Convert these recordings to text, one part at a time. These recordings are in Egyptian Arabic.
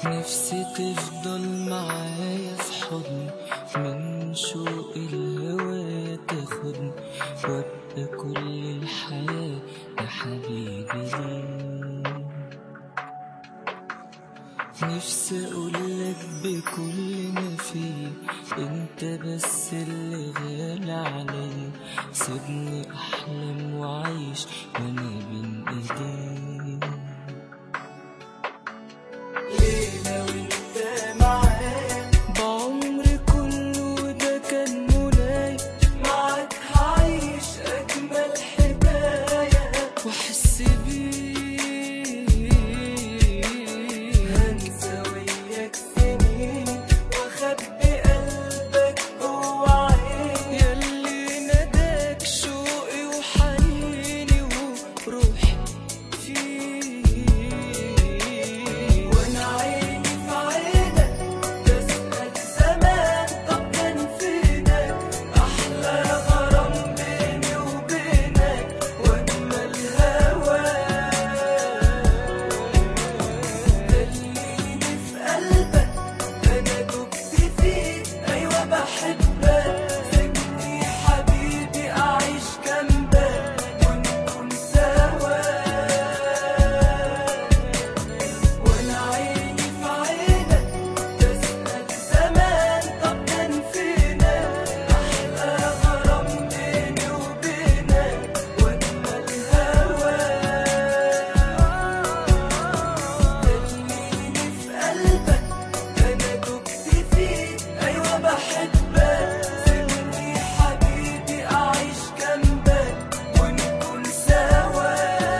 نفسي تفضل معايا في حضني من شوق الهوى تاخدني وابقى كل الحياة يا حبيبي ليه نفسي اقولك بكل ما فيه انت بس اللي غالي عليا سيبني احلم واعيش وانا بين ايديك ليلة وانت معايا بعمري كله ده كان مناي معاك هعيش اجمل حكاية واحس بيك هنسى وياك سنين واخبي قلبك جوا عيني ياللي ناداك شوقي وحنيني وروحي فيك وانا عيني في عينك بسأل زمان طب كان فينك احلى غرام بيني وبينك واجمل هواك خليني في قلبك انا دبت فيك ايوه بحبك سيبني حبيبي اعيش جنبك ونكون سوا وانا عيني في عينك بسأل زمان طب كان فينا احلى غرام بيني وبينك واجمل هواك خليني في قلبك انا دبت فيك ايوه بحبك سيبني حبيبي اعيش جنبك ونكون سوا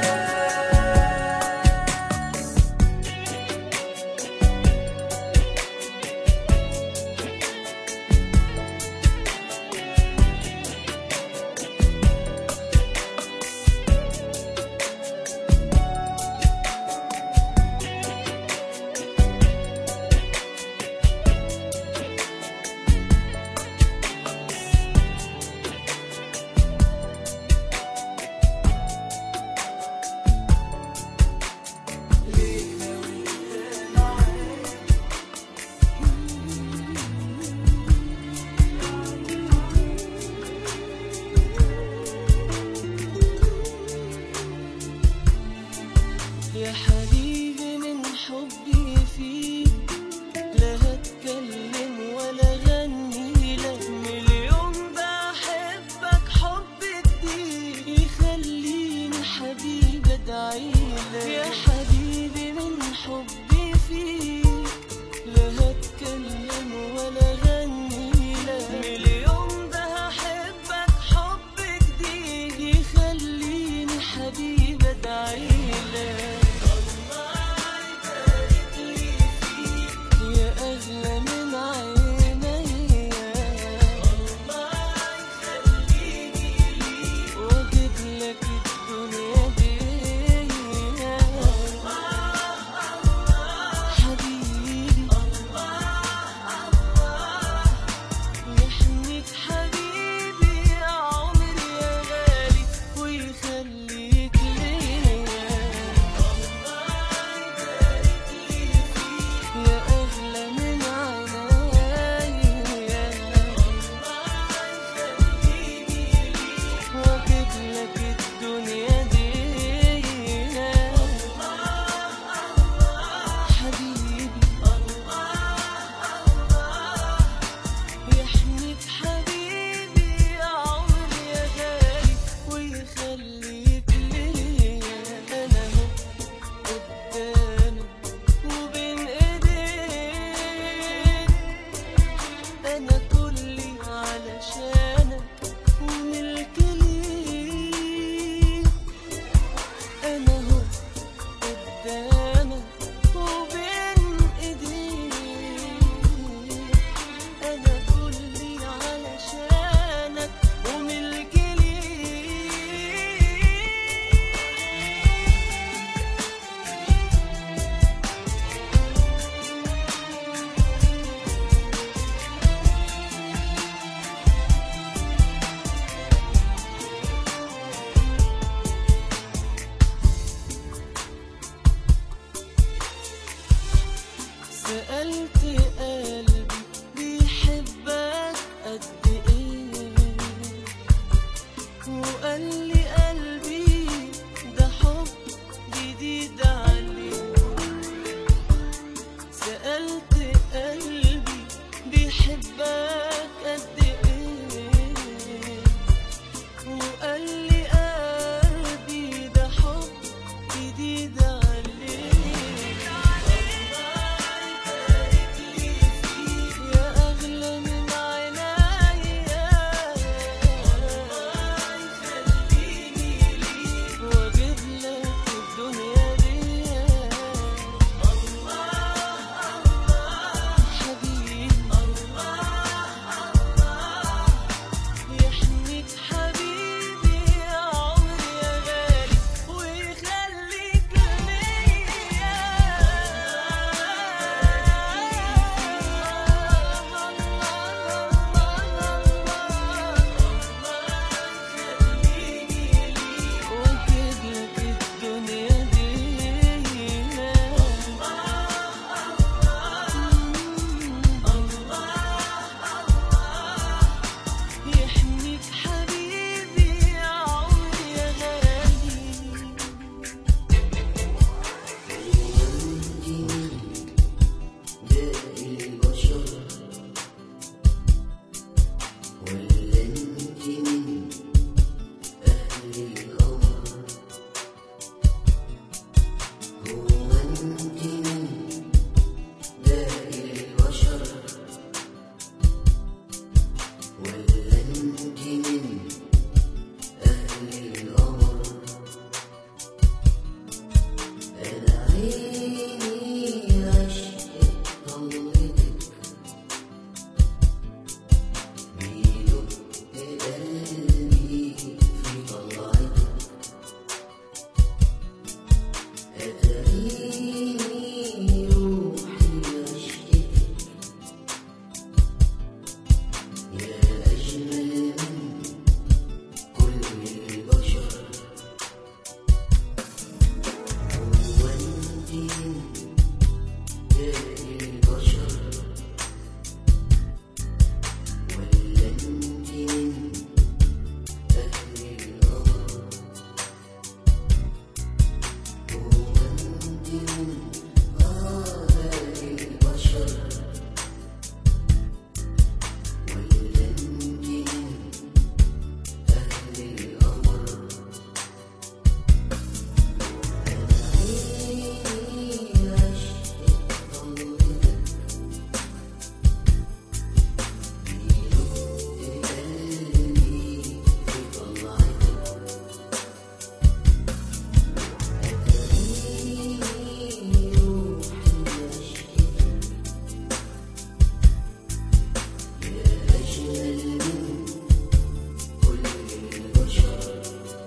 يا حبيبي من حبي فيك لا هتكلم ولا غني لك مليون بحبك حب جديد يخليني حبيبي ادعيلك يا حبيبي من حبي فيك لا هتكلم ولا غني لك مليون ده هحبك حب جديد يخليني حبيبي ادعيلك الله يبارك لي فيك يا اغلى من عيني الله يخليني ليك واجيب لك الدنيا دي سألت قلبي بيحبك قد ايه وقال لي قلبي ده حب جديد عليه سألت قلبي بيحبك قد ايه وقال لي قلبي ده حب جديد عليه يا أغلى من عنايا وأجيب لك الدنيا دي حبيبي يحميك حبيبي يا عمري يا غالي ويخليك ليا واجيب لك الدنيا دي يحميك حبيبي يا عمري يا غالي باقي البشر ولا انت من اهل القمر هو انت من باقي البشر ولا انت من اهل القمر انا عيني عشقت طلتك بيدق قلبي في طلعتك أتريني روحي عشقتك يا أجمل من كل البشر هو أنت من باقي البشر ولا أنت من أهل القمر هو أنت من آباء البشر ولا أنت من أهل القمر عيني عشقت طلتك بيدق قلبي في طلعتك أتريني روحي عشقتك يا أجمل من كل البشر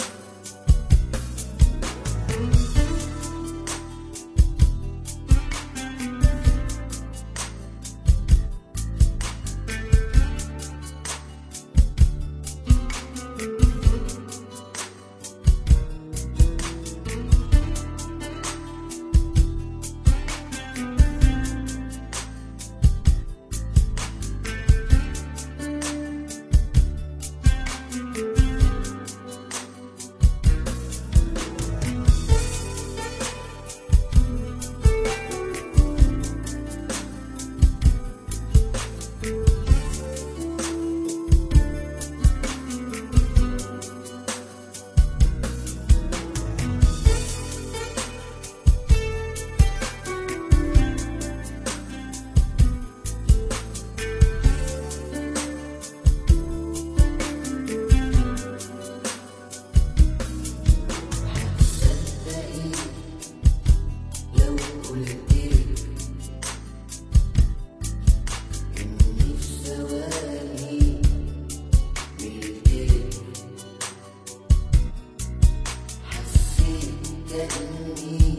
صدقي لو قلتلك إني في ثواني ملكلك حسيت كأني